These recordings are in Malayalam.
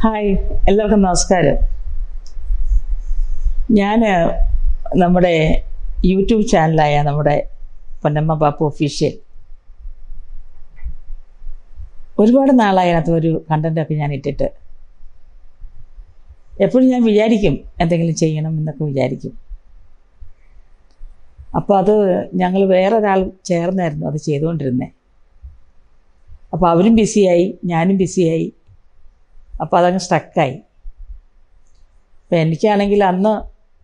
ഹായ് എല്ലാവർക്കും നമസ്കാരം ഞാൻ നമ്മുടെ യൂട്യൂബ് ചാനലായ നമ്മുടെ പൊന്നമ്മ ബാപ്പു ഒഫീഷ്യൽ ഒരുപാട് നാളായി അതിനകത്ത് ഒരു കണ്ടൻറ്റൊക്കെ ഞാൻ ഇട്ടിട്ട് എപ്പോഴും ഞാൻ വിചാരിക്കും എന്തെങ്കിലും ചെയ്യണം എന്നൊക്കെ വിചാരിക്കും അപ്പോൾ അത് ഞങ്ങൾ വേറൊരാൾ ചേർന്നായിരുന്നു അത് ചെയ്തുകൊണ്ടിരുന്നത് അപ്പോൾ അവരും ബിസിയായി ഞാനും ബിസിയായി അപ്പോൾ അതങ്ങ് സ്റ്റക്കായി അപ്പം എനിക്കാണെങ്കിൽ അന്ന്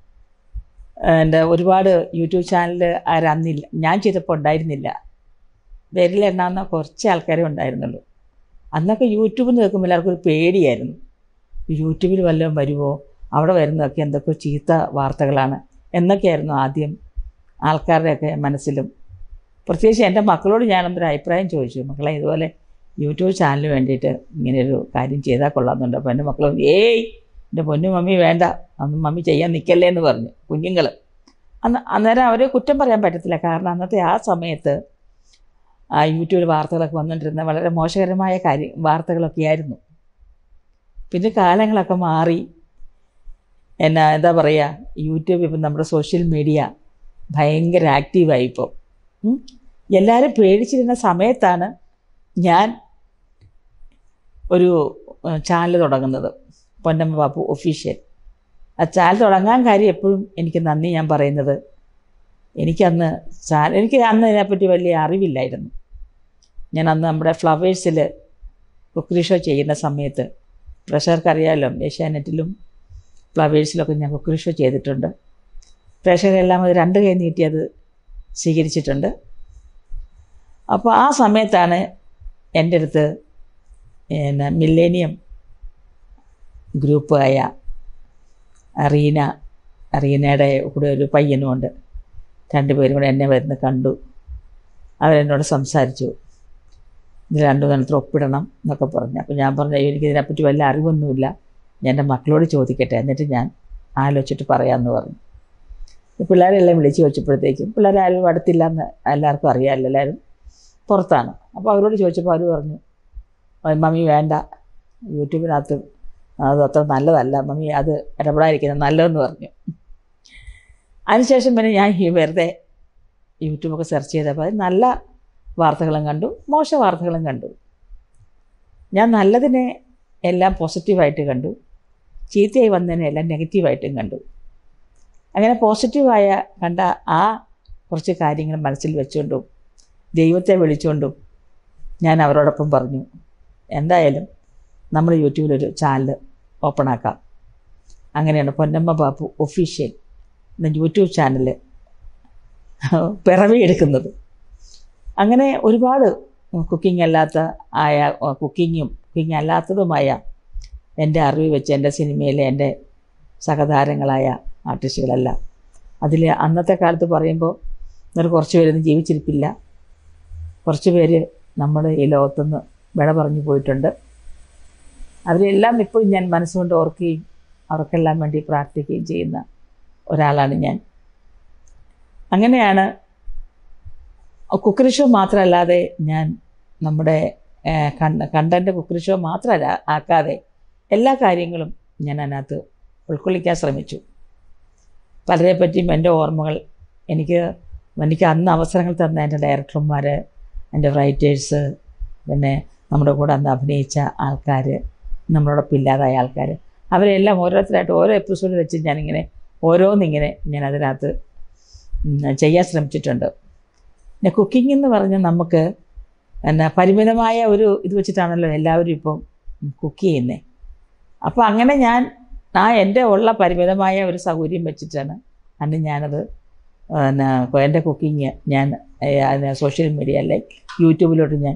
എൻ്റെ ഒരുപാട് യൂട്യൂബ് ചാനൽ ആരന്നില്ല ഞാൻ ചെയ്തപ്പോൾ ഉണ്ടായിരുന്നില്ല വിരലെണ്ണാവുന്ന കുറച്ച് ആൾക്കാരെ ഉണ്ടായിരുന്നുള്ളൂ അന്നൊക്കെ യൂട്യൂബിൽ നിന്ന് കേൾക്കുമ്പോൾ എല്ലാവർക്കും ഒരു പേടിയായിരുന്നു യൂട്യൂബിൽ വല്ലതും വരുമോ അവിടെ വരുന്നതൊക്കെ എന്തൊക്കെ ചീത്ത വാർത്തകളാണ് എന്നൊക്കെയായിരുന്നു ആദ്യം ആൾക്കാരുടെയൊക്കെ മനസ്സിലും പ്രത്യേകിച്ച് എൻ്റെ മക്കളോട് ഞാനൊന്നൊരു അഭിപ്രായം ചോദിച്ചു മക്കളെ ഇതുപോലെ യൂട്യൂബ് ചാനലിന് വേണ്ടിയിട്ട് ഇങ്ങനെയൊരു കാര്യം ചെയ്താൽ കൊള്ളാമെന്നുണ്ട് അപ്പോൾ എൻ്റെ മക്കൾ പറഞ്ഞു ഏയ് എൻ്റെ പൊന്നു മമ്മി വേണ്ട അതൊന്നും മമ്മി ചെയ്യാൻ നിൽക്കല്ലേ എന്ന് പറഞ്ഞു കുഞ്ഞുങ്ങൾ അന്ന് അന്നേരം അവരെ കുറ്റം പറയാൻ പറ്റത്തില്ല കാരണം അന്നത്തെ ആ സമയത്ത് ആ യൂട്യൂബിൽ വാർത്തകളൊക്കെ വന്നുകൊണ്ടിരുന്ന വളരെ മോശകരമായ കാര്യം വാർത്തകളൊക്കെ ആയിരുന്നു പിന്നെ കാലങ്ങളൊക്കെ മാറി എന്നാ എന്താ പറയുക യൂട്യൂബ് ഇപ്പം നമ്മുടെ സോഷ്യൽ മീഡിയ ഭയങ്കര ആക്റ്റീവായി ഇപ്പോൾ എല്ലാവരും പേടിച്ചിരുന്ന സമയത്താണ് ഞാൻ ഒരു ചാനൽ തുടങ്ങുന്നത് പൊന്നമ്മ ബാപ്പു ഒഫീഷ്യൽ ആ ചാനൽ തുടങ്ങാൻ കാര്യം എപ്പോഴും എനിക്ക് നന്ദി ഞാൻ പറയുന്നത് എനിക്കന്ന് ചാനൽ എനിക്ക് അന്ന് ഇതിനെപ്പറ്റി വലിയ അറിവില്ലായിരുന്നു ഞാൻ അന്ന് നമ്മുടെ ഫ്ലവേഴ്സിൽ കുക്കറി ഷോ ചെയ്യുന്ന സമയത്ത് പ്രേക്ഷകർക്ക് അറിയാമല്ലോ ഏഷ്യാനെറ്റിലും ഫ്ലവേഴ്സിലൊക്കെ ഞാൻ കുക്കറി ഷോ ചെയ്തിട്ടുണ്ട് പ്രേക്ഷകരെല്ലാം അത് രണ്ട് കൈ നീട്ടി അത് സ്വീകരിച്ചിട്ടുണ്ട് അപ്പോൾ ആ സമയത്താണ് എൻ്റെ അടുത്ത് പിന്നെ മില്ലേനിയം ഗ്രൂപ്പായ റീന റീനയുടെ കൂടെ ഒരു പയ്യനുമുണ്ട് രണ്ടുപേരും കൂടെ എന്നെ വരുന്ന കണ്ടു അവരെന്നോട് സംസാരിച്ചു ഇത് രണ്ടു നേരത്തിൽ ഒപ്പിടണം എന്നൊക്കെ പറഞ്ഞു അപ്പോൾ ഞാൻ പറഞ്ഞു "അയ്യോ, എനിക്കിതിനെപ്പറ്റി വല്ല അറിവൊന്നുമില്ല ഞാൻ എൻ്റെ മക്കളോട് ചോദിക്കട്ടെ എന്നിട്ട് ഞാൻ ആലോചിച്ചിട്ട് പറയാമെന്ന് പറഞ്ഞു ഈ പിള്ളേരെല്ലാം വിളിച്ച് ചോദിച്ചപ്പോഴത്തേക്കും പിള്ളേർ ആരും അടുത്തില്ല എന്ന് എല്ലാവർക്കും അറിയാമല്ലോ എല്ലാവരും പുറത്താണ് അപ്പോൾ അവരോട് ചോദിച്ചപ്പോൾ അവർ പറഞ്ഞു "ഓ, മമ്മി വേണ്ട യൂട്യൂബിനകത്ത് അത് അത്ര നല്ലതല്ല മമ്മി അത് ഇടപെടാതിരിക്കുന്നത് നല്ലതെന്ന് പറഞ്ഞു അതിനുശേഷം പിന്നെ ഞാൻ ഈ വെറുതെ യൂട്യൂബൊക്കെ സെർച്ച് ചെയ്തപ്പോൾ അത് നല്ല വാർത്തകളും കണ്ടു മോശ വാർത്തകളും കണ്ടു ഞാൻ നല്ലതിനെ എല്ലാം പോസിറ്റീവായിട്ട് കണ്ടു ചീത്തയായി വന്നതിനെ എല്ലാം നെഗറ്റീവായിട്ടും കണ്ടു അങ്ങനെ പോസിറ്റീവായ കണ്ട ആ കുറച്ച് കാര്യങ്ങൾ മനസ്സിൽ വെച്ചുകൊണ്ടും ദൈവത്തെ വിളിച്ചുകൊണ്ടും ഞാൻ അവരോടൊപ്പം പറഞ്ഞു എന്തായാലും നമ്മൾ യൂട്യൂബിലൊരു ചാനൽ ഓപ്പൺ ആക്കാം അങ്ങനെയാണ് പൊന്നമ്മ ബാപ്പു ഒഫീഷ്യൽ എന്ന യൂട്യൂബ് ചാനൽ പിറവിയെടുക്കുന്നത് അങ്ങനെ ഒരുപാട് കുക്കിംഗ് അല്ലാത്ത ആയ കുക്കിങ്ങും കുക്കിംഗ് അല്ലാത്തതുമായ എൻ്റെ അറിവ് വെച്ച് എൻ്റെ സിനിമയിലെ എൻ്റെ സഹതാരങ്ങളായ ആർട്ടിസ്റ്റുകളെല്ലാം അതിൽ അന്നത്തെ കാലത്ത് പറയുമ്പോൾ ഒരു കുറച്ച് പേരൊന്നും ജീവിച്ചിരിപ്പില്ല കുറച്ച് പേര് നമ്മൾ ഈ ലോകത്തുനിന്ന് വിട പറഞ്ഞു പോയിട്ടുണ്ട് അവരെല്ലാം ഇപ്പോഴും ഞാൻ മനസ്സുകൊണ്ട് ഓർക്കുകയും അവർക്കെല്ലാം വേണ്ടി പ്രാർത്ഥിക്കുകയും ചെയ്യുന്ന ഒരാളാണ് ഞാൻ അങ്ങനെയാണ് കുക്കറി ഷോ മാത്രമല്ലാതെ ഞാൻ നമ്മുടെ കണ്ടൻറ്റ് കുക്കറി ഷോ മാത്രമല്ല ആക്കാതെ എല്ലാ കാര്യങ്ങളും ഞാൻ അതിനകത്ത് ഉൾക്കൊള്ളിക്കാൻ ശ്രമിച്ചു പലരെ പറ്റിയും എൻ്റെ ഓർമ്മകൾ എനിക്ക് എനിക്ക് അന്ന് അവസരങ്ങൾ തന്ന എൻ്റെ ഡയറക്ടർമാർ എൻ്റെ റൈറ്റേഴ്സ് പിന്നെ നമ്മുടെ കൂടെ അന്ന് അഭിനയിച്ച ആൾക്കാർ നമ്മളോടൊപ്പം ഇല്ലാതായ ആൾക്കാർ അവരെല്ലാം ഓരോരുത്തരായിട്ട് ഓരോ എപ്പിസോഡ് വെച്ച് ഞാനിങ്ങനെ ഓരോന്നിങ്ങനെ ഞാൻ അതിനകത്ത് ചെയ്യാൻ ശ്രമിച്ചിട്ടുണ്ട് പിന്നെ കുക്കിംഗ് എന്ന് പറഞ്ഞാൽ നമുക്ക് എന്നാ പരിമിതമായ ഒരു ഇത് വെച്ചിട്ടാണല്ലോ എല്ലാവരും ഇപ്പം കുക്ക് ചെയ്യുന്നത് അപ്പോൾ അങ്ങനെ ഞാൻ ആ എൻ്റെ ഉള്ള പരിമിതമായ ഒരു സൗകര്യം വെച്ചിട്ടാണ് അന്ന് ഞാനത് പിന്നെ എൻ്റെ കുക്കിങ് ഞാൻ സോഷ്യൽ മീഡിയ അല്ലെ യൂട്യൂബിലോട്ട് ഞാൻ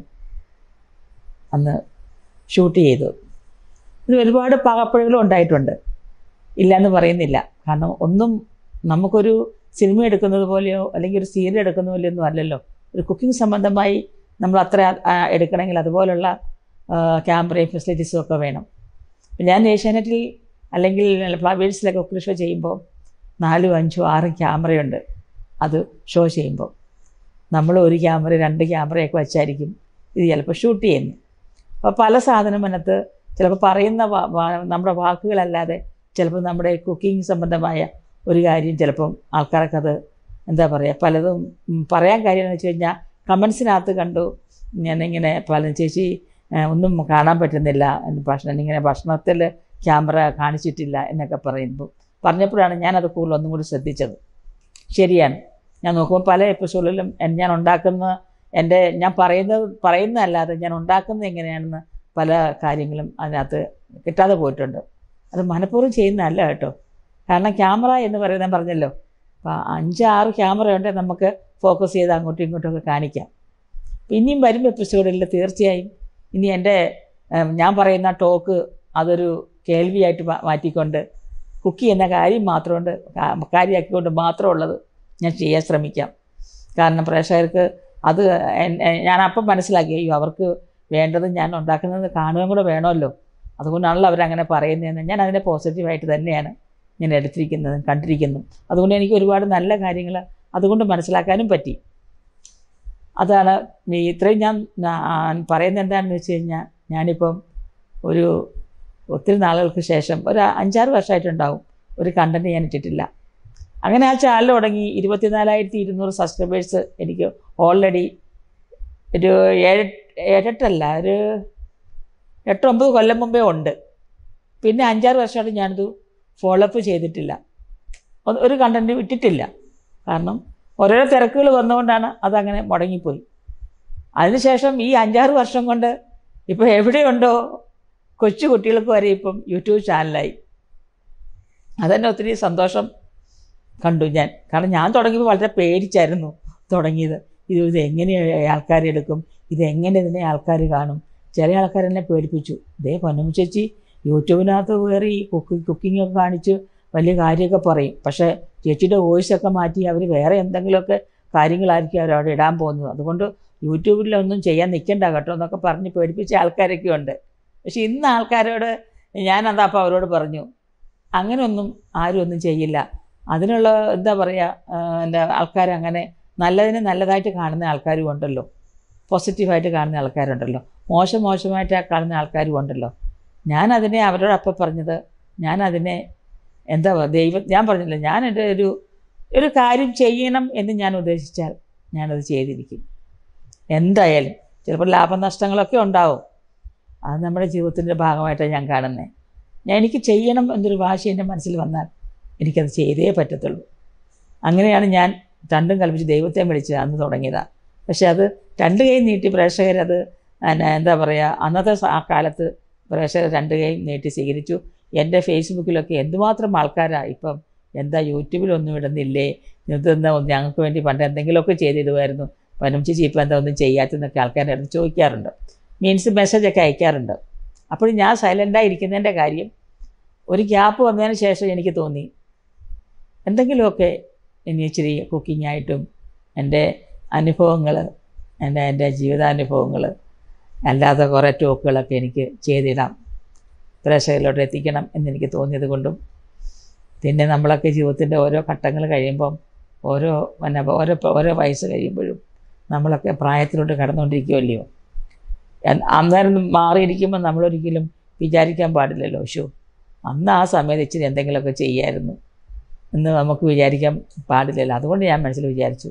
അന്ന് ഷൂട്ട് ചെയ്തു ഇത് ഒരുപാട് പാകപ്പിഴകളും ഉണ്ടായിട്ടുണ്ട് ഇല്ലയെന്ന് പറയുന്നില്ല കാരണം ഒന്നും നമുക്കൊരു സിനിമ എടുക്കുന്നത് പോലെയോ അല്ലെങ്കിൽ ഒരു സീരിയൽ എടുക്കുന്ന പോലെയോ ഒന്നും അല്ലല്ലോ ഒരു കുക്കിംഗ് സംബന്ധമായി നമ്മൾ അത്ര എടുക്കണമെങ്കിൽ അതുപോലുള്ള ക്യാമറയും ഫെസിലിറ്റീസും ഒക്കെ വേണം ഞാൻ ഏഷ്യാനെറ്റിൽ അല്ലെങ്കിൽ ഫ്ലവേഴ്സിലൊക്കെ കുക്കിംഗ് ഷോ ചെയ്യുമ്പോൾ നാലും അഞ്ചും ആറും ക്യാമറയുണ്ട് അത് ഷോ ചെയ്യുമ്പോൾ നമ്മൾ ഒരു ക്യാമറ രണ്ട് ക്യാമറയൊക്കെ വെച്ചായിരിക്കും ഇത് ചിലപ്പോൾ ഷൂട്ട് ചെയ്യുന്നത് അപ്പോൾ പല സാധനം അതിനകത്ത് ചിലപ്പോൾ പറയുന്ന വാ- വാ- നമ്മുടെ വാക്കുകളല്ലാതെ ചിലപ്പോൾ നമ്മുടെ കുക്കിംഗ് സംബന്ധമായ ഒരു കാര്യം ചിലപ്പം ആൾക്കാർക്ക് അത് എന്താ പറയുക പലതും ഉം, പറയാൻ കാര്യം എന്ന് വെച്ച് കഴിഞ്ഞാൽ കമൻസിനകത്ത് കണ്ടു ഞാനിങ്ങനെ പല ചേച്ചി ഏഹ്, ഒന്നും കാണാൻ പറ്റുന്നില്ല എന്ന് ഭക്ഷണം ഇങ്ങനെ ഭക്ഷണത്തിൽ ക്യാമറ കാണിച്ചിട്ടില്ല എന്നൊക്കെ പറയുമ്പോൾ പറഞ്ഞപ്പോഴാണ് ഞാനത് കൂടുതൽ ഒന്നും കൂടി ശ്രദ്ധിച്ചത് ശരിയാണ് ഞാൻ നോക്കുമ്പോൾ പല എപ്പിസോഡിലും എൻ- ഞാൻ ഉണ്ടാക്കുന്ന എൻ്റെ ഞാൻ പറയുന്നത് പറയുന്നതല്ലാതെ ഞാൻ ഉണ്ടാക്കുന്നത് എങ്ങനെയാണെന്ന് പല കാര്യങ്ങളും അതിനകത്ത് കിട്ടാതെ പോയിട്ടുണ്ട് അത് മനഃപൂർവ്വം ചെയ്യുന്നതല്ല കേട്ടോ കാരണം ക്യാമറ എന്ന് പറയുന്നത് ഞാൻ പറഞ്ഞല്ലോ അപ്പോൾ അഞ്ച് ആറ് ക്യാമറ ഉണ്ടെങ്കിൽ നമുക്ക് ഫോക്കസ് ചെയ്ത് അങ്ങോട്ടും ഇങ്ങോട്ടും ഒക്കെ കാണിക്കാം അപ്പോൾ ഇനിയും വരും എപ്പിസോഡിൽ തീർച്ചയായും ഇനി എൻ്റെ ഏം, ഞാൻ പറയുന്ന ടോക്ക് അതൊരു കേൾവിയായിട്ട് മാ- മാറ്റിക്കൊണ്ട് കുക്ക് ചെയ്യുന്ന കാര്യം മാത്രമുണ്ട് കാ- കാര്യമാക്കിക്കൊണ്ട് മാത്രമുള്ളത് ഞാൻ ചെയ്യാൻ ശ്രമിക്കാം കാരണം പ്രേക്ഷകർക്ക് അത് എൻ- എ- ഞാൻ അപ്പം മനസ്സിലാക്കി അയ്യോ അവർക്ക് വേണ്ടത് ഞാൻ ഉണ്ടാക്കുന്നത് കാണുകയും കൂടെ വേണമല്ലോ അതുകൊണ്ടാണല്ലോ അവരങ്ങനെ പറയുന്നതെന്ന് ഞാൻ അതിനെ പോസിറ്റീവായിട്ട് തന്നെയാണ് ഞാൻ എടുത്തിരിക്കുന്നത് കണ്ടിരിക്കുന്നു അതുകൊണ്ട് എനിക്ക് ഒരുപാട് നല്ല കാര്യങ്ങൾ അതുകൊണ്ട് മനസ്സിലാക്കാനും പറ്റി അതാണ് ഈ ഇത്രയും ഞാൻ ആ, പറയുന്നത് എന്താണെന്ന് വെച്ച് കഴിഞ്ഞാൽ ഞാനിപ്പം ഒരു ഒത്തിരി നാളുകൾക്ക് ശേഷം ഒരു അഞ്ചാറ് വർഷമായിട്ടുണ്ടാവും ഒരു കണ്ടൻറ്റ് ഞാൻ ഇട്ടിട്ടില്ല അങ്ങനെ ആ ചാനൽ തുടങ്ങി ഇരുപത്തിനാലായിരത്തി ഇരുന്നൂറ് സബ്സ്ക്രൈബേഴ്സ് എനിക്ക് ഓൾറെഡി ഒരു ഏഴ് ഏഴെട്ടല്ല ഒരു എട്ടൊമ്പത് കൊല്ലം മുമ്പേ ഉണ്ട് പിന്നെ അഞ്ചാറ് വർഷമായിട്ട് ഞാനിത് ഫോളോ അപ്പ് ചെയ്തിട്ടില്ല ഒന്ന് ഒരു കണ്ടൻറ്റ് ഇട്ടിട്ടില്ല കാരണം ഓരോരോ തിരക്കുകൾ വന്നുകൊണ്ടാണ് അതങ്ങനെ മുടങ്ങിപ്പോയി അതിനുശേഷം ഈ അഞ്ചാറ് വർഷം കൊണ്ട് ഇപ്പോൾ എവിടെയുണ്ടോ കൊച്ചു കുട്ടികൾക്ക് വരെ ഇപ്പം യൂട്യൂബ് ചാനലായി അതെന്നെ ഒത്തിരി സന്തോഷം കണ്ടു ഞാൻ കാരണം ഞാൻ തുടങ്ങിയപ്പോൾ വളരെ പേടിച്ചായിരുന്നു തുടങ്ങിയത് ഇത് ഇത് എങ്ങനെ ആൾക്കാരെടുക്കും ഇത് എങ്ങനെ ഇതിനെ ആൾക്കാർ കാണും ചില ആൾക്കാർ എന്നെ പേടിപ്പിച്ചു ഇതേ പൊന്നമ്മ ചേച്ചി യൂട്യൂബിനകത്ത് കയറി കുക്കി കുക്കിംഗ് ഒക്കെ കാണിച്ച് വലിയ കാര്യമൊക്കെ പറയും പക്ഷേ ചേച്ചിയുടെ വോയിസൊക്കെ മാറ്റി അവർ വേറെ എന്തെങ്കിലുമൊക്കെ കാര്യങ്ങളായിരിക്കും അവർ അവിടെ ഇടാൻ പോകുന്നത് അതുകൊണ്ട് യൂട്യൂബിലൊന്നും ചെയ്യാൻ നിൽക്കണ്ട കേട്ടോ എന്നൊക്കെ പറഞ്ഞ് പേടിപ്പിച്ച ആൾക്കാരൊക്കെ ഉണ്ട് പക്ഷേ ഇന്ന് ആൾക്കാരോട് ഞാനതാ അപ്പോൾ അവരോട് പറഞ്ഞു അങ്ങനെയൊന്നും ആരും ഒന്നും ചെയ്യില്ല അതിനുള്ള എന്താ പറയുക എൻ്റെ ആൾക്കാർ അങ്ങനെ നല്ലതിനെ നല്ലതായിട്ട് കാണുന്ന ആൾക്കാരും ഉണ്ടല്ലോ പോസിറ്റീവായിട്ട് കാണുന്ന ആൾക്കാരുണ്ടല്ലോ മോശം മോശമായിട്ട് കാണുന്ന ആൾക്കാരും ഉണ്ടല്ലോ ഞാനതിനെ അവരോടപ്പം പറഞ്ഞത് ഞാനതിനെ എന്താ പറയുക ദൈവം ഞാൻ പറഞ്ഞില്ല ഞാൻ എൻ്റെ ഒരു ഒരു കാര്യം ചെയ്യണം എന്ന് ഞാൻ ഉദ്ദേശിച്ചാൽ ഞാനത് ചെയ്തിരിക്കും എന്തായാലും ചിലപ്പോൾ ലാഭനഷ്ടങ്ങളൊക്കെ ഉണ്ടാവും അത് നമ്മുടെ ജീവിതത്തിൻ്റെ ഭാഗമായിട്ടാണ് ഞാൻ കാണുന്നത് ഞാൻ എനിക്ക് ചെയ്യണം എന്നൊരു വാശി എൻ്റെ മനസ്സിൽ വന്നാൽ എനിക്കത് ചെയ്തേ പറ്റത്തുള്ളൂ അങ്ങനെയാണ് ഞാൻ രണ്ടും കൽപ്പിച്ച് ദൈവത്തെ വിളിച്ച് അന്ന് തുടങ്ങിയതാണ് പക്ഷേ അത് രണ്ട് കൈ നീട്ടി പ്രേക്ഷകരത് പിന്നെ എന്താ പറയുക അന്നത്തെ സ- ആ കാലത്ത് പ്രേക്ഷകർ രണ്ട് കൈ നീട്ടി സ്വീകരിച്ചു എൻ്റെ ഫേസ്ബുക്കിലൊക്കെ എന്തുമാത്രം ആൾക്കാരാണ് ഇപ്പം എന്താ യൂട്യൂബിലൊന്നും ഇടുന്നില്ലേ ഇതെന്താ ഒന്ന് ഞങ്ങൾക്ക് വേണ്ടി പണ്ട് എന്തെങ്കിലുമൊക്കെ ചെയ്തിടുമായിരുന്നു പനം ചേച്ചി ഇപ്പം എന്താ ഒന്നും ചെയ്യാത്തെന്നൊക്കെ ആൾക്കാരുടെ അടുത്ത് ചോദിക്കാറുണ്ട് മീൻസ് മെസ്സേജൊക്കെ അയക്കാറുണ്ട് അപ്പോൾ ഞാൻ സൈലൻ്റായിരിക്കുന്നതിൻ്റെ കാര്യം ഒരു ഗ്യാപ്പ് വന്നതിന് ശേഷം എനിക്ക് തോന്നി എന്തെങ്കിലുമൊക്കെ ഇനി ഇച്ചിരി കുക്കിംഗ് ആയിട്ടും എൻ്റെ അനുഭവങ്ങൾ എൻ്റെ എൻ്റെ ജീവിതാനുഭവങ്ങൾ അല്ലാതെ കുറേ ടോക്കുകളൊക്കെ എനിക്ക് ചെയ്തിടാം പ്രേക്ഷകരിലോട്ട് എത്തിക്കണം എന്നെനിക്ക് തോന്നിയത് കൊണ്ടും പിന്നെ നമ്മളൊക്കെ ജീവിതത്തിൻ്റെ ഓരോ ഘട്ടങ്ങൾ കഴിയുമ്പം ഓരോ പിന്നെ ഓരോ ഓരോ വയസ്സ് കഴിയുമ്പോഴും നമ്മളൊക്കെ പ്രായത്തിലോട്ട് കടന്നുകൊണ്ടിരിക്കുമല്ലയോ എൻ- അന്നേരം മാറിയിരിക്കുമ്പോൾ നമ്മളൊരിക്കലും വിചാരിക്കാൻ പാടില്ലല്ലോ ഷോ അന്ന് ആ സമയത്ത് ഇച്ചിരി എന്തെങ്കിലുമൊക്കെ ചെയ്യായിരുന്നു എന്ന് നമുക്ക് വിചാരിക്കാൻ പാടില്ലല്ലോ അതുകൊണ്ട് ഞാൻ മനസ്സിൽ വിചാരിച്ചു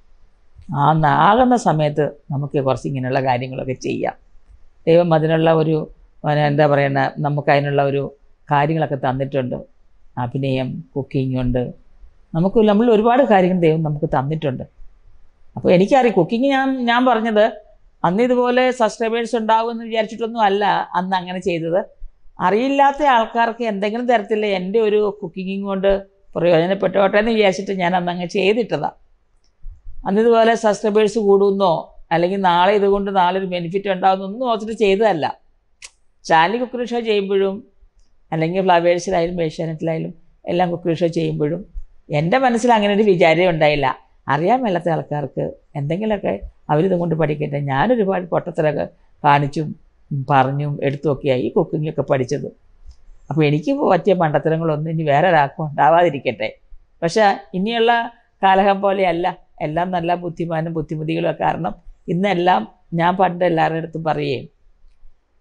ആ ആകുന്ന സമയത്ത് നമുക്ക് കുറച്ച് ഇങ്ങനെയുള്ള കാര്യങ്ങളൊക്കെ ചെയ്യാം ദൈവം അതിനുള്ള ഒരു പിന്നെ എന്താ പറയുന്ന നമുക്ക് അതിനുള്ള ഒരു കാര്യങ്ങളൊക്കെ തന്നിട്ടുണ്ട് അഭിനയം കുക്കിംഗ് ഉണ്ട് നമുക്ക് നമ്മൾ ഒരുപാട് കാര്യങ്ങൾ ദൈവം നമുക്ക് തന്നിട്ടുണ്ട് അപ്പോൾ എനിക്കറിയാം കുക്കിംഗ് ഞാൻ ഞാൻ പറഞ്ഞത് അന്ന് ഇതുപോലെ സബ്സ്ക്രൈബേഴ്സ് ഉണ്ടാകുമെന്ന് വിചാരിച്ചിട്ടൊന്നും അല്ല അന്ന് അങ്ങനെ ചെയ്തത് അറിയില്ലാത്ത ആൾക്കാർക്ക് എന്തെങ്കിലും തരത്തിൽ എൻ്റെ ഒരു കുക്കിങ്ങും കൊണ്ട് പ്രയോജനപ്പെട്ടോട്ടെ എന്ന് വിചാരിച്ചിട്ട് ഞാൻ അന്ന് അങ്ങ് ചെയ്തിട്ടതാണ് അന്ന് ഇതുപോലെ സബ്സ്ക്രൈബേഴ്സ് കൂടുന്നോ അല്ലെങ്കിൽ നാളെ ഇതുകൊണ്ട് നാളെ ഒരു ബെനിഫിറ്റ് ഉണ്ടാകുന്നൊന്നും ഓർത്തിട്ട് ചെയ്തതല്ല ചാനൽ കുക്കറി ഷോ ചെയ്യുമ്പോഴും അല്ലെങ്കിൽ ഫ്ലവേഴ്സിലായാലും ഏഷ്യാനെറ്റിലായാലും എല്ലാം കുക്കറി ഷോ ചെയ്യുമ്പോഴും എൻ്റെ മനസ്സിൽ അങ്ങനെ ഒരു വിചാരം ഉണ്ടായില്ല അറിയാൻ മേലാത്ത ആൾക്കാർക്ക് എന്തെങ്കിലുമൊക്കെ അവരിതും കൊണ്ട് പഠിക്കട്ടെ ഞാനൊരുപാട് പൊട്ടത്തരൊക്കെ കാണിച്ചും ഉം, പറഞ്ഞും എടുത്തുമൊക്കെയായി ഈ കുക്കിംഗ് ഒക്കെ പഠിച്ചത് അപ്പോൾ എനിക്ക് പറ്റിയ മണ്ടത്തരങ്ങളൊന്നും ഇനി വേറെ ഒരാൾക്കും ഉണ്ടാവാതിരിക്കട്ടെ പക്ഷേ ഇനിയുള്ള കാലകം പോലെയല്ല എല്ലാം നല്ല ബുദ്ധിമാനും ബുദ്ധിമതികളും കാരണം ഇന്നെല്ലാം ഞാൻ പണ്ട് എല്ലാവരുടെ അടുത്തും പറയുകയും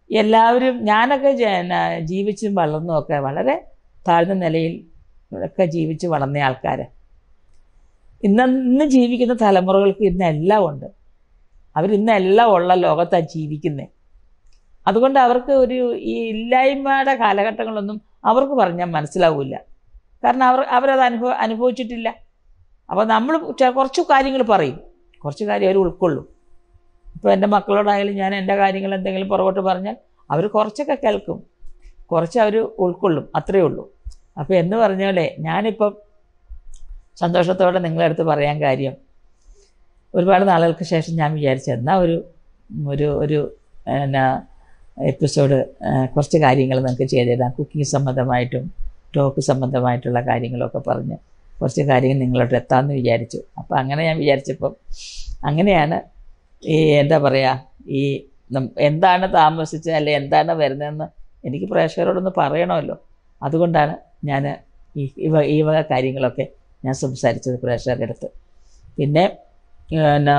എല്ലാവരും ഞാനൊക്കെ ജ- ന- ജീവിച്ചും വളർന്നും ഒക്കെ വളരെ താഴ്ന്ന നിലയിൽ ഒക്കെ ജീവിച്ച് വളർന്ന ആൾക്കാർ ഇന്ന് ഇന്ന് ജീവിക്കുന്ന തലമുറകൾക്ക് ഇന്ന് എല്ലാം ഉണ്ട് അവരിന്ന് എല്ലാം ഉള്ള ലോകത്താണ് ജീവിക്കുന്നത് അതുകൊണ്ട് അവർക്ക് ഒരു ഈ ഇല്ലായ്മയുടെ കാലഘട്ടങ്ങളൊന്നും അവർക്ക് പറഞ്ഞാൽ മനസ്സിലാവില്ല കാരണം അവർ അവരത് അനുഭവ അനുഭവിച്ചിട്ടില്ല അപ്പോൾ നമ്മൾ ചെ- കുറച്ച് കാര്യങ്ങൾ പറയും കുറച്ച് കാര്യം അവർ ഉൾക്കൊള്ളും ഇപ്പോൾ എൻ്റെ മക്കളോടായാലും ഞാൻ എൻ്റെ കാര്യങ്ങൾ എന്തെങ്കിലും പുറകോട്ട് പറഞ്ഞാൽ അവർ കുറച്ചൊക്കെ കേൾക്കും കുറച്ച് അവർ ഉൾക്കൊള്ളും അത്രയേ ഉള്ളൂ അപ്പോൾ എന്ന് പറഞ്ഞ പോലെ ഞാനിപ്പം സന്തോഷത്തോടെ നിങ്ങളുടെ അടുത്ത് പറയാൻ കാര്യം ഒരുപാട് നാളുകൾക്ക് ശേഷം ഞാൻ വിചാരിച്ചു എന്നാൽ ഒരു ഒരു ഒരു എന്നാ എപ്പിസോഡ് കുറച്ച് കാര്യങ്ങൾ നമുക്ക് ചെയ്തിടാം കുക്കിംഗ് സംബന്ധമായിട്ടും ടോക്ക് സംബന്ധമായിട്ടുള്ള കാര്യങ്ങളൊക്കെ പറഞ്ഞ് കുറച്ച് കാര്യങ്ങൾ നിങ്ങളോട്ട് എത്താമെന്ന് വിചാരിച്ചു അപ്പോൾ അങ്ങനെ ഞാൻ വിചാരിച്ചപ്പം അങ്ങനെയാണ് ഈ എന്താ പറയുക ഈ നം- എന്താണ് താമസിച്ചത് അല്ലെ എന്താണ് വരുന്നതെന്ന് എനിക്ക് പ്രേക്ഷകരോടൊന്ന് പറയണമല്ലോ അതുകൊണ്ടാണ് ഞാൻ ഈ ഈ വക- ഈ വക കാര്യങ്ങളൊക്കെ ഞാൻ സംസാരിച്ചത് പ്രേക്ഷകരുടെ അടുത്ത് പിന്നെ പിന്നെ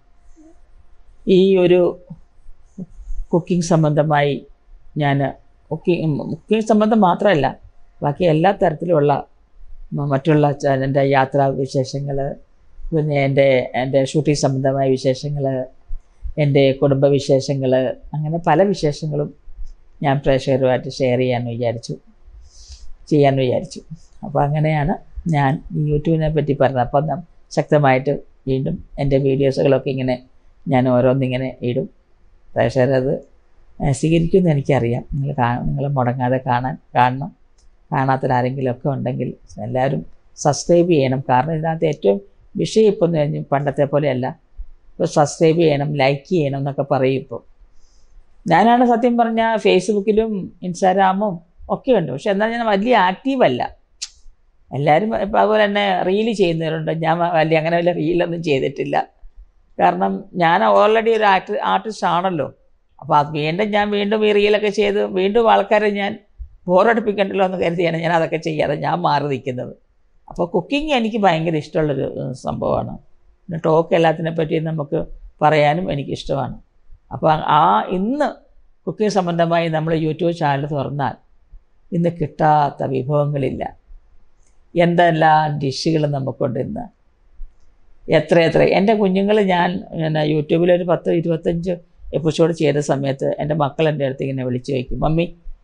ഈ ഒരു കുക്കിംഗ് സംബന്ധമായി ഞാൻ കുക്കിംഗ് കുക്കിംഗ് സംബന്ധം മാത്രമല്ല ബാക്കി എല്ലാ തരത്തിലുമുള്ള മ- മറ്റുള്ള ച- എൻ്റെ യാത്രാ വിശേഷങ്ങൾ പിന്നെ എൻ്റെ എൻ്റെ ഷൂട്ടിംഗ് സംബന്ധമായ വിശേഷങ്ങൾ എൻ്റെ കുടുംബ വിശേഷങ്ങൾ അങ്ങനെ പല വിശേഷങ്ങളും ഞാൻ പ്രേക്ഷകരുമായിട്ട് ഷെയർ ചെയ്യാമെന്ന് വിചാരിച്ചു ചെയ്യാമെന്ന് വിചാരിച്ചു അപ്പോൾ അങ്ങനെയാണ് ഞാൻ ഈ യൂട്യൂബിനെ പറ്റി പറഞ്ഞത് അപ്പം നം- ശക്തമായിട്ട് വീണ്ടും എൻ്റെ വീഡിയോസുകളൊക്കെ ഇങ്ങനെ ഞാൻ ഓരോന്നിങ്ങനെ ഇടും പ്രേക്ഷകരത് ഏഹ് സ്വീകരിക്കുമെന്ന് എനിക്കറിയാം നിങ്ങൾ കാ നിങ്ങൾ മുടങ്ങാതെ കാണാൻ കാണണം കാണാത്തവരാരെങ്കിലുമൊക്കെ ഉണ്ടെങ്കിൽ എല്ലാവരും സബ്സ്ക്രൈബ് ചെയ്യണം കാരണം ഇതിനകത്ത് ഏറ്റവും വിഷയം ഇപ്പം എന്ന് കഴിഞ്ഞാൽ പണ്ടത്തെ പോലെയല്ല ഇപ്പോൾ സബ്സ്ക്രൈബ് ചെയ്യണം ലൈക്ക് ചെയ്യണം എന്നൊക്കെ പറയും ഇപ്പോൾ ഞാനാണ് സത്യം പറഞ്ഞാൽ ഫേസ്ബുക്കിലും ഇൻസ്റ്റാഗ്രാമും ഒക്കെ ഉണ്ട് പക്ഷെ എന്നാൽ ഞാൻ വലിയ ആക്റ്റീവല്ല എല്ലാവരും ഇപ്പോൾ അതുപോലെ തന്നെ റീല് ചെയ്യുന്നവരുണ്ട് ഞാൻ വലിയ അങ്ങനെ വലിയ റീലൊന്നും ചെയ്തിട്ടില്ല കാരണം ഞാൻ ഓൾറെഡി ഒരു ആക്ട് ആർട്ടിസ്റ്റ് ആണല്ലോ അപ്പോൾ അത് വീണ്ടും ഞാൻ വീണ്ടും ഈ റീലൊക്കെ ചെയ്ത് വീണ്ടും ആൾക്കാരെ ഞാൻ ബോറടിപ്പിക്കണ്ടല്ലോ എന്ന് കരുതിയാണ് ഞാൻ അതൊക്കെ ചെയ്യാതെ ഞാൻ മാറി നിൽക്കുന്നത് അപ്പോൾ കുക്കിംഗ് എനിക്ക് ഭയങ്കര ഇഷ്ടമുള്ളൊരു ഏഹ്, സംഭവമാണ് പിന്നെ ടോക്ക് എല്ലാത്തിനെ പറ്റിയും നമുക്ക് പറയാനും എനിക്കിഷ്ടമാണ് അപ്പോൾ ആ ഇന്ന് കുക്കിംഗ് സംബന്ധമായി നമ്മൾ യൂട്യൂബ് ചാനൽ തുറന്നാൽ ഇന്ന് കിട്ടാത്ത വിഭവങ്ങളില്ല എന്തെല്ലാം ഡിഷുകൾ നമുക്കുണ്ട് ഇന്ന് എത്ര എത്ര എൻ്റെ കുഞ്ഞുങ്ങൾ ഞാൻ പിന്നെ യൂട്യൂബിലൊരു പത്ത് ഇരുപത്തഞ്ച് എപ്പിസോഡ് ചെയ്ത സമയത്ത് എൻ്റെ മക്കൾ എൻ്റെ അടുത്ത് ഇങ്ങനെ വിളിച്ചു ചോദിക്കും മമ്മി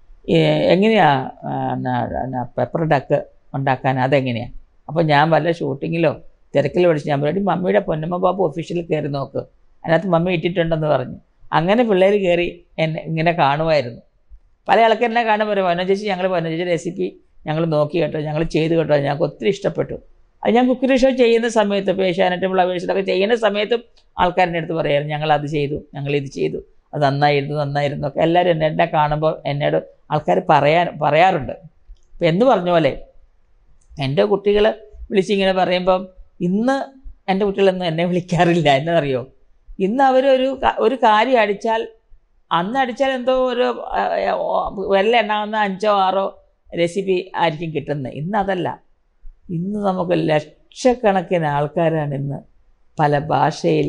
എങ്ങനെയാണ് പെപ്പർ ഡക്ക് ഉണ്ടാക്കാൻ അതെങ്ങനെയാണ് അപ്പോൾ ഞാൻ വല്ല ഷൂട്ടിങ്ങിലോ തിരക്കിൽ വിളിച്ച് ഞാൻ പറയും മമ്മിയുടെ പൊന്നമ്മ ബാബു ഒഫീഷ്യലിൽ കയറി നോക്ക് അതിനകത്ത് മമ്മി ഇട്ടിട്ടുണ്ടെന്ന് പറഞ്ഞു അങ്ങനെ പിള്ളേർ കയറി എന്നെ ഇങ്ങനെ കാണുമായിരുന്നു പല ആൾക്കാരെന്നെ കാണുമ്പോൾ വന ചേച്ചി ഞങ്ങൾ വന ചേച്ചി റെസിപ്പി ഞങ്ങൾ നോക്കി കേട്ടോ ഞങ്ങൾ ചെയ്ത് കേട്ടോ ഞങ്ങൾക്ക് ഒത്തിരി ഇഷ്ടപ്പെട്ടു അത് ഞാൻ കുക്കിംഗ് ഷോ ചെയ്യുന്ന സമയത്ത് ഇപ്പോൾ ഏഷ്യാനെറ്റും ഫ്ലവേഴ്സിലൊക്കെ ചെയ്യുന്ന സമയത്തും ആൾക്കാരുടെ അടുത്ത് പറയായിരുന്നു ഞങ്ങൾ അത് ചെയ്തു ഞങ്ങൾ ഇത് ചെയ്തു അത് നന്നായിരുന്നു നന്നായിരുന്നു ഒക്കെ എല്ലാവരും എന്നെ എന്നെ കാണുമ്പോൾ എന്നോട് ആൾക്കാർ പറയാൻ പറയാറുണ്ട് ഇപ്പം എന്ന് പറഞ്ഞ പോലെ എൻ്റെ കുട്ടികൾ വിളിച്ചിങ്ങനെ പറയുമ്പം ഇന്ന് എൻ്റെ കുട്ടികളൊന്നും എന്നെ വിളിക്കാറില്ല എന്നറിയോ ഇന്ന് അവരൊരു ക- ഒരു കാര്യം അടിച്ചാൽ അന്ന് അടിച്ചാൽ എന്തോ ഒരു ആ, ഓ, വിരൽ എണ്ണാവുന്ന അഞ്ചോ ആറോ റെസിപ്പി ആയിരിക്കും കിട്ടുന്നത് ഇന്ന് അതല്ല ഇന്ന് നമുക്ക് ലക്ഷക്കണക്കിന് ആൾക്കാരാണ് ഇന്ന് പല ഭാഷയിൽ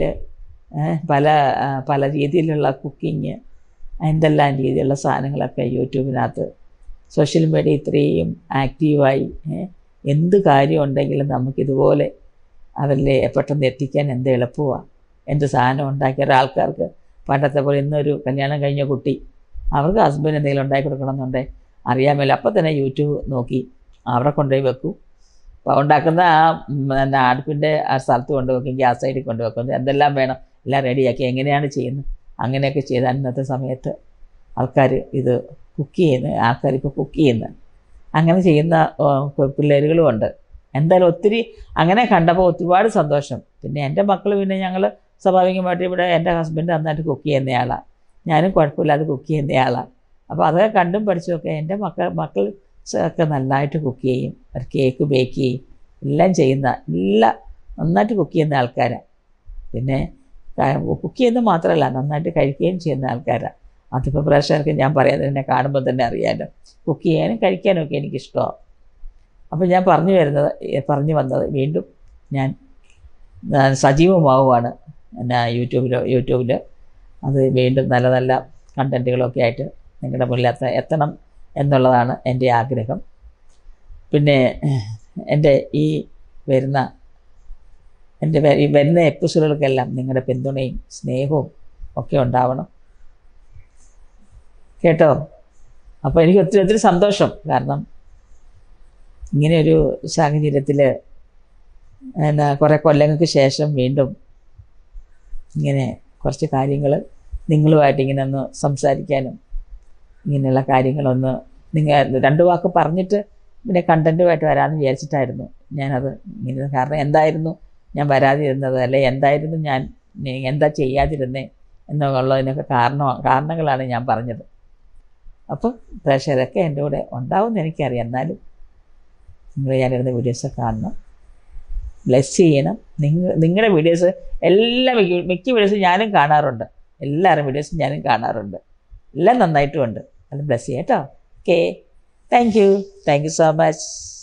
പല ആ, പല രീതിയിലുള്ള കുക്കിങ് എന്തെല്ലാം രീതിയിലുള്ള സാധനങ്ങളൊക്കെ യൂട്യൂബിനകത്ത് സോഷ്യൽ മീഡിയ ഇത്രയും ആക്റ്റീവായി ഏ, എന്ത് കാര്യം ഉണ്ടെങ്കിലും നമുക്കിതുപോലെ അവരിൽ പെട്ടെന്ന് എത്തിക്കാൻ എന്ത് എളുപ്പമാണ് എന്ത് സാധനം ഉണ്ടാക്കിയ ഒരാൾക്കാർക്ക് പണ്ടത്തെ പോലെ ഇന്നൊരു കല്യാണം കഴിഞ്ഞ കുട്ടി അവർക്ക് ഹസ്ബൻഡ് എന്തെങ്കിലും ഉണ്ടാക്കി കൊടുക്കണമെന്നുണ്ടെങ്കിൽ അറിയാമല്ലോ അപ്പം തന്നെ യൂട്യൂബ് നോക്കി അവിടെ കൊണ്ടുപോയി വെക്കും അപ്പോൾ ഉണ്ടാക്കുന്ന ആ ഉം, പിന്നെ അടുപ്പിൻ്റെ ആ സ്ഥലത്ത് കൊണ്ടുവെക്കും ഗ്യാസ് സൈഡിൽ കൊണ്ടുവെക്കും എന്തെല്ലാം വേണം എല്ലാം റെഡിയാക്കി എങ്ങനെയാണ് ചെയ്യുന്നത് അങ്ങനെയൊക്കെ ചെയ്താൽ ഇന്നത്തെ സമയത്ത് ആൾക്കാർ ഇത് കുക്ക് ചെയ്യുന്നത് ആൾക്കാർ ഇപ്പോൾ കുക്ക് ചെയ്യുന്നത് അങ്ങനെ ചെയ്യുന്ന പിള്ളേരുകളും ഉണ്ട് എന്തായാലും ഒത്തിരി അങ്ങനെ കണ്ടപ്പോൾ ഒരുപാട് സന്തോഷം പിന്നെ എൻ്റെ മക്കൾ പിന്നെ ഞങ്ങൾ സ്വാഭാവികമായിട്ട് ഇവിടെ എൻ്റെ ഹസ്ബൻഡ് നന്നായിട്ട് കുക്ക് ചെയ്യുന്നയാളാണ് ഞാനും കുഴപ്പമില്ലാതെ കുക്ക് ചെയ്യുന്നയാളാണ് അപ്പോൾ അതൊക്കെ കണ്ടും പഠിച്ചുമൊക്കെ എൻ്റെ മക്കൾ മക്കൾ ഒക്കെ നന്നായിട്ട് കുക്ക് ചെയ്യും അവർ കേക്ക് ബേക്ക് ചെയ്യും എല്ലാം ചെയ്യുന്ന എല്ലാ നന്നായിട്ട് കുക്ക് ചെയ്യുന്ന ആൾക്കാരാണ് പിന്നെ കുക്ക് ചെയ്യുന്നത് മാത്രമല്ല നന്നായിട്ട് കഴിക്കുകയും ചെയ്യുന്ന ആൾക്കാരാണ് അതിപ്പോൾ പ്രേക്ഷകർക്ക് ഞാൻ പറയാതെ എന്നെ കാണുമ്പോൾ തന്നെ അറിയാമല്ലോ കുക്ക് ചെയ്യാനും കഴിക്കാനും ഒക്കെ എനിക്കിഷ്ടമാണ് അപ്പോൾ ഞാൻ പറഞ്ഞു വരുന്നത് ഏ, പറഞ്ഞു വന്നത് വീണ്ടും ഞാൻ ഞാൻ സജീവമാവുകയാണ് എന്നാ യൂട്യൂബിൽ യൂട്യൂബിൽ അത് വീണ്ടും നല്ല നല്ല കണ്ടൻറ്റുകളൊക്കെ ആയിട്ട് നിങ്ങളുടെ മുന്നിൽ എത്ത എത്തണം എന്നുള്ളതാണ് എൻ്റെ ആഗ്രഹം പിന്നെ എൻ്റെ ഈ വരുന്ന എൻ്റെ വ- ഈ വരുന്ന എപ്പിസോഡുകൾക്കെല്ലാം നിങ്ങളുടെ പിന്തുണയും സ്നേഹവും ഒക്കെ ഉണ്ടാവണം കേട്ടോ അപ്പോൾ എനിക്ക് ഒത്തിരി ഒത്തിരി സന്തോഷം കാരണം ഇങ്ങനെയൊരു സാഹചര്യത്തിൽ എന്നാ കുറേ കൊല്ലങ്ങൾക്ക് ശേഷം വീണ്ടും ഇങ്ങനെ കുറച്ച് കാര്യങ്ങൾ നിങ്ങളുമായിട്ട് ഇങ്ങനെ ഒന്ന് സംസാരിക്കാനും ഇങ്ങനെയുള്ള കാര്യങ്ങളൊന്ന് നിങ്ങൾ രണ്ട് വാക്ക് പറഞ്ഞിട്ട് പിന്നെ കണ്ടൻറ്റുമായിട്ട് വരാമെന്ന് വിചാരിച്ചിട്ടായിരുന്നു ഞാനത് ഇങ്ങനെ കാരണം എന്തായിരുന്നു ഞാൻ വരാതിരുന്നത് അല്ലെ എന്തായിരുന്നു ഞാൻ നി- എന്താ ചെയ്യാതിരുന്നേ എന്നുള്ളതിനൊക്കെ കാരണം കാരണങ്ങളാണ് ഞാൻ പറഞ്ഞത് അപ്പോൾ പ്രേക്ഷകരൊക്കെ എൻ്റെ കൂടെ ഉണ്ടാവുമെന്ന് എനിക്കറിയാം എന്നാലും നിങ്ങൾ ഞാനിരുന്ന വീഡിയോസ് കാണണം ബ്ലെസ് ചെയ്യണം നിങ്ങൾ നിങ്ങളുടെ വീഡിയോസ് എല്ലാ മിക്ക മിക്ക വീഡിയോസും ഞാനും കാണാറുണ്ട് എല്ലാവരും വീഡിയോസും ഞാനും കാണാറുണ്ട് എല്ലാം നന്നായിട്ടുമുണ്ട് അത് ബ്ലെസ് ചെയ്യാം കേട്ടോ okay thank you thank you so much